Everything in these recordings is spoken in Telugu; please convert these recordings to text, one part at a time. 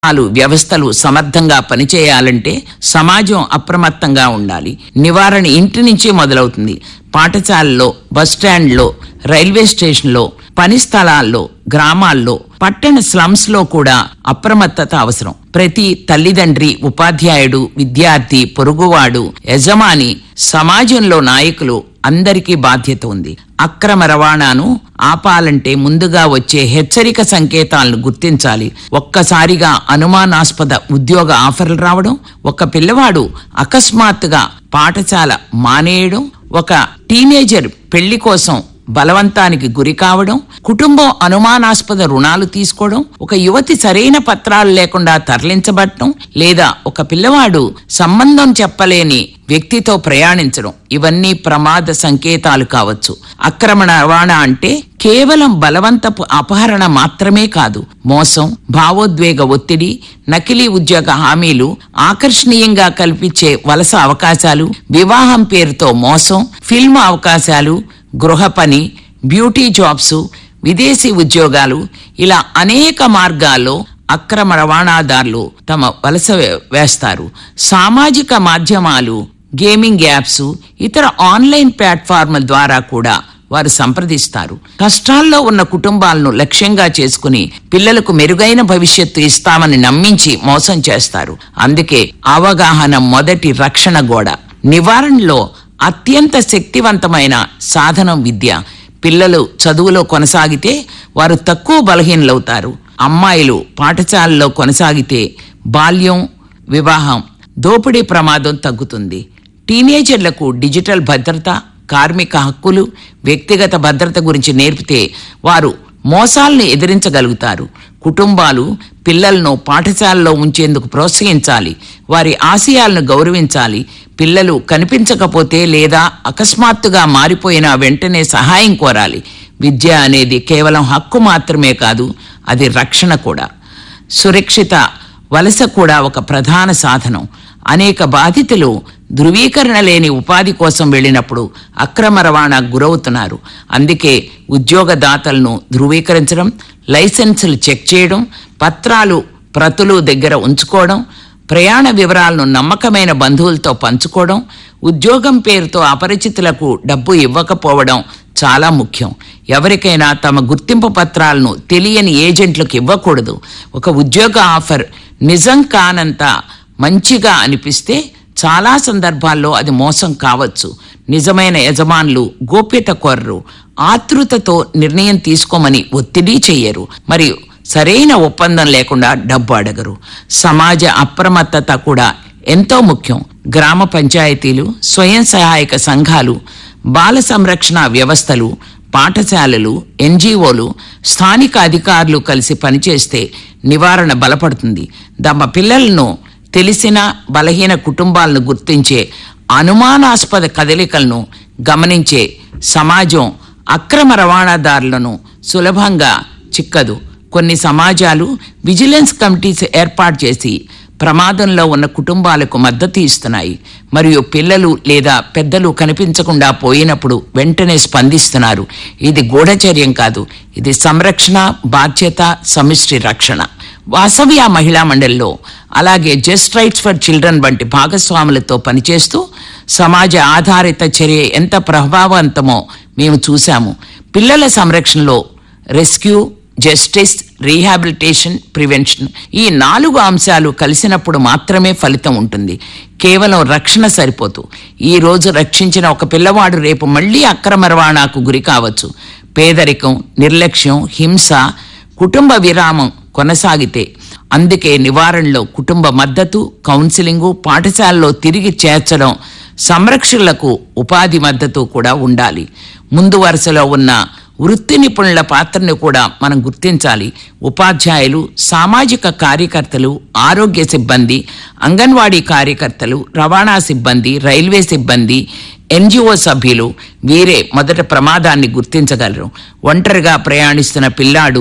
లు వ్యవస్థలు సమర్థంగా పనిచేయాలంటే సమాజం అప్రమత్తంగా ఉండాలి నివారణ ఇంటి నుంచి మొదలవుతుంది పాఠశాలలో బస్టాండ్లో రైల్వే స్టేషన్లో పని స్థలాల్లో గ్రామాల్లో పట్టణ స్లమ్స్ లో కూడా అప్రమత్తత అవసరం ప్రతి తల్లిదండ్రి ఉపాధ్యాయుడు విద్యార్థి పొరుగువాడు యజమాని సమాజంలో నాయకులు అందరికీ బాధ్యత ఉంది అక్రమ రవాణాను ఆపాలంటే ముందుగా వచ్చే హెచ్చరిక సంకేతాలను గుర్తించాలి ఒక్కసారిగా అనుమానాస్పద ఉద్యోగ ఆఫర్లు రావడం ఒక పిల్లవాడు అకస్మాత్తుగా పాఠశాల మానేయడం ఒక టీనేజర్ పెళ్లి కోసం బలవంతానికి గురి కావడం కుటుంబం అనుమానాస్పద రుణాలు తీసుకోవడం ఒక యువతి సరైన పత్రాలు లేకుండా తరలించబడటం లేదా ఒక పిల్లవాడు సంబంధం చెప్పలేని వ్యక్తితో ప్రయాణించడం ఇవన్నీ ప్రమాద సంకేతాలు కావచ్చు అక్రమణ రవాణా అంటే కేవలం బలవంతపు అపహరణ మాత్రమే కాదు మోసం భావోద్వేగ ఒత్తిడి నకిలీ ఉద్యోగ హామీలు ఆకర్షణీయంగా కల్పించే వలస అవకాశాలు వివాహం పేరుతో మోసం ఫిల్మ్ అవకాశాలు గృహ పని బ్యూటీ జాబ్స్ విదేశీ ఉద్యోగాలు ఇలా అనేక మార్గాల్లో అక్రమ రవాణాదారులు తమ వలస వే- వేస్తారు సామాజిక మాధ్యమాలు గేమింగ్ యాప్స్ ఇతర ఆన్లైన్ ప్లాట్ఫామ్ల ద్వారా కూడా వారు సంప్రదిస్తారు కష్టాల్లో ఉన్న కుటుంబాలను లక్ష్యంగా చేసుకుని పిల్లలకు మెరుగైన భవిష్యత్తు ఇస్తామని నమ్మించి మోసం చేస్తారు అందుకే అవగాహన మొదటి రక్షణ గోడ నివారణలో అత్యంత శక్తివంతమైన సాధనం విద్య పిల్లలు చదువులో కొనసాగితే వారు తక్కువ బలహీనలవుతారు అమ్మాయిలు పాఠశాలలో కొనసాగితే బాల్యం వివాహం దోపిడీ ప్రమాదం తగ్గుతుంది టీనేజర్లకు డిజిటల్ భద్రత కార్మిక హక్కులు వ్యక్తిగత భద్రత గురించి నేర్పితే వారు మోసాలను ఎదిరించగలుగుతారు కుటుంబాలు పిల్లలను పాఠశాలలో ఉంచేందుకు ప్రోత్సహించాలి వారి ఆశయాలను గౌరవించాలి పిల్లలు కనిపించకపోతే లేదా అకస్మాత్తుగా మారిపోయిన వెంటనే సహాయం కోరాలి విద్య అనేది కేవలం హక్కు మాత్రమే కాదు అది రక్షణ కూడా సురక్షిత వలస కూడా ఒక ప్రధాన సాధనం అనేక బాధితులు ధృవీకరణ లేని ఉపాధి కోసం వెళ్ళినప్పుడు అక్రమ రవాణాకు గురవుతున్నారు అందుకే ఉద్యోగదాతలను ధృవీకరించడం లైసెన్సులు చెక్ చేయడం పత్రాలు ప్రతులు దగ్గర ఉంచుకోవడం ప్రయాణ వివరాలను నమ్మకమైన బంధువులతో పంచుకోవడం ఉద్యోగం పేరుతో అపరిచితులకు డబ్బు ఇవ్వకపోవడం చాలా ముఖ్యం ఎవరికైనా తమ గుర్తింపు పత్రాలను తెలియని ఏజెంట్లకు ఇవ్వకూడదు ఒక ఉద్యోగ ఆఫర్ నిజం కానంత మంచిగా అనిపిస్తే చాలా సందర్భాల్లో అది మోసం కావచ్చు నిజమైన యజమానులు గోప్యత కోరరు ఆతృతతో నిర్ణయం తీసుకోమని ఒత్తిడి చెయ్యరు మరియు సరైన ఒప్పందం లేకుండా డబ్బు అడగరు సమాజ అప్రమత్తత కూడా ఎంతో ముఖ్యం గ్రామ పంచాయతీలు స్వయం సహాయక సంఘాలు బాల సంరక్షణ వ్యవస్థలు పాఠశాలలు ఎన్జిఓలు స్థానిక అధికారులు కలిసి పనిచేస్తే నివారణ బలపడుతుంది తమ పిల్లలను తెలిసిన బలహీన కుటుంబాలను గుర్తించే అనుమానాస్పద కదలికలను గమనించే సమాజం అక్రమ రవాణాదారులను సులభంగా చిక్కదు కొన్ని సమాజాలు విజిలెన్స్ కమిటీస్ ఏర్పాటు చేసి ప్రమాదంలో ఉన్న కుటుంబాలకు మద్దతు ఇస్తున్నాయి మరియు పిల్లలు లేదా పెద్దలు కనిపించకుండా పోయినప్పుడు వెంటనే స్పందిస్తున్నారు ఇది గూఢచర్యం కాదు ఇది సంరక్షణ బాధ్యత సమిష్టి రక్షణ వాసవ్య మహిళా మండలిలో అలాగే జస్ట్ రైట్స్ ఫర్ చిల్డ్రన్ వంటి భాగస్వాములతో పనిచేస్తూ సమాజ ఆధారిత చర్య ఎంత ప్రభావవంతమో మేము చూశాము పిల్లల సంరక్షణలో రెస్క్యూ జస్టిస్ రీహాబిలిటేషన్ ప్రివెన్షన్ ఈ నాలుగు అంశాలు కలిసినప్పుడు మాత్రమే ఫలితం ఉంటుంది కేవలం రక్షణ సరిపోదు ఈ రోజు రక్షించిన ఒక పిల్లవాడు రేపు మళ్ళీ అక్రమ రవాణాకు గురి కావచ్చు పేదరికం నిర్లక్ష్యం హింస కుటుంబ విరామం కొనసాగితే అందుకే నివారణలో కుటుంబ మద్దతు కౌన్సిలింగు పాఠశాలలో తిరిగి చేర్చడం సంరక్షకులకు ఉపాధి మద్దతు కూడా ఉండాలి ముందు వరుసలో ఉన్న వృత్తి నిపుణుల పాత్రను కూడా మనం గుర్తించాలి ఉపాధ్యాయులు సామాజిక కార్యకర్తలు ఆరోగ్య సిబ్బంది అంగన్వాడీ కార్యకర్తలు రవాణా సిబ్బంది రైల్వే సిబ్బంది ఎన్జిఓ సభ్యులు వీరే మొదట ప్రమాదాన్ని గుర్తించగలరు ఒంటరిగా ప్రయాణిస్తున్న పిల్లాడు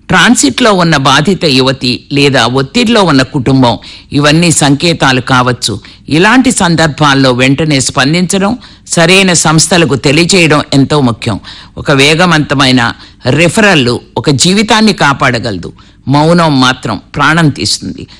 ట్రాన్సిట్లో ఉన్న బాధిత యువతి లేదా ఒత్తిడిలో ఉన్న కుటుంబం ఇవన్నీ సంకేతాలు కావచ్చు ఇలాంటి సందర్భాల్లో వెంటనే స్పందించడం సరైన సంస్థలకు తెలియజేయడం ఎంతో ముఖ్యం ఒక వేగవంతమైన రిఫరల్లు ఒక జీవితాన్ని కాపాడగలదు మౌనం మాత్రం ప్రాణం తీస్తుంది